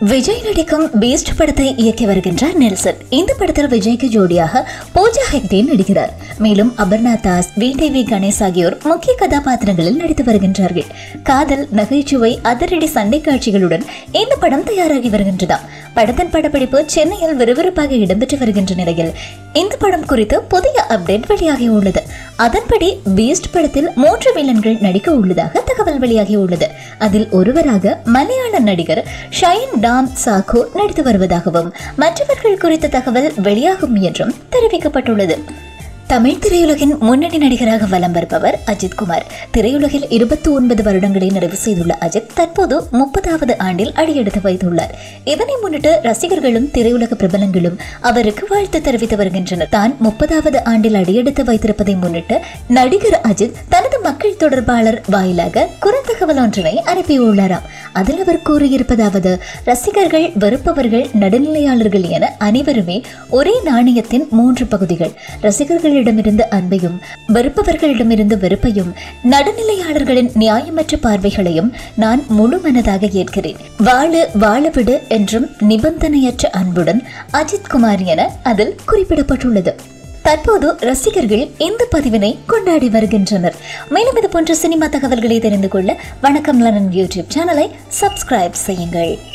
விஜய் நடிக்கும் பீஸ்ட் படத்தை இயக்கி வருகின்றார் நெல்சன் இந்த படத்தில் விஜய்க்கு ஜோடியாக பூஜா ஹெக்டே நடிக்கிறார் மேலும் அபர்ணா தாஸ் விடிவி கணேஷ் ஆகியோர் முக்கிய கதாபாத்திரங்களில் நடித்து வருகின்றார்கள் காதல் நகைச்சுவை அதிரடி சண்டை காட்சிகளுடன் இந்த படம் தயாராகி வருகின்றதாம் படத்தின் படப்பிடிப்பு சென்னையில் விறுவிறுப்பாக இடம்பெற்று வருகின்ற நிலையில் இந்த படம் குறித்து புதிய அப்டேட் வெளியாகி உள்ளது அதன்படி பீஸ்ட் படத்தில் மூன்று வில்லன்கள் நடிக்க உள்ளதாக தகவல் வெளியாகி உள்ளது அதில் ஒருவராக மலையாள நடிகர் ஷைன் டாம் சாகோ நடித்து வருவதாகவும் மற்றவர்கள் குறித்த தகவல் வெளியாகும் என்றும் தெரிவிக்கப்பட்டுள்ளது தமிழ் திரையுலகின் முன்னணி நடிகராக வலம் வருபவர் அஜித் குமார் திரையுலகில் இருபத்தி ஒன்பது வருடங்களை நிறைவு செய்துள்ள அஜித் தற்போது முப்பதாவது ஆண்டில் அடியெடுத்து வைத்துள்ளார் இதனை முன்னிட்டு ரசிகர்களும் திரையுலக பிரபலங்களும் அவருக்கு வாழ்த்து தெரிவித்து வருகின்றனர் தான் முப்பதாவது ஆண்டில் அடியெடுத்து வைத்திருப்பதை முன்னிட்டு நடிகர் அஜித் தனது மக்கள் தொடர்பாளர் வாயிலாக குறுந்தகவல் ஒன்றினை அனுப்பியுள்ளாராம் அதில் அவர் கூறியிருப்பதாவது ரசிகர்கள் வெறுப்பவர்கள் நடுநிலையாளர்கள் என அனைவருமே ஒரே நாணயத்தின் மூன்று பகுதிகள் ரசிகர்களிடமிருந்து அன்பையும் வெறுப்பவர்களிடமிருந்து வெறுப்பையும் நடுநிலையாளர்களின் நியாயமற்ற பார்வைகளையும் நான் முழு மனதாக ஏற்கிறேன் வாழு வாழவிடு என்றும் நிபந்தனையற்ற அன்புடன் அஜித் குமார் என அதில் குறிப்பிடப்பட்டுள்ளது தற்போது ரசிகர்கள் இந்த பதிவினை கொண்டாடி வருகின்றனர் மேலும் இது போன்ற சினிமா தகவல்களை தெரிந்து கொள்ள வணக்கம் லனன் யூடியூப் சேனலை சப்ஸ்கிரைப் செய்யுங்கள்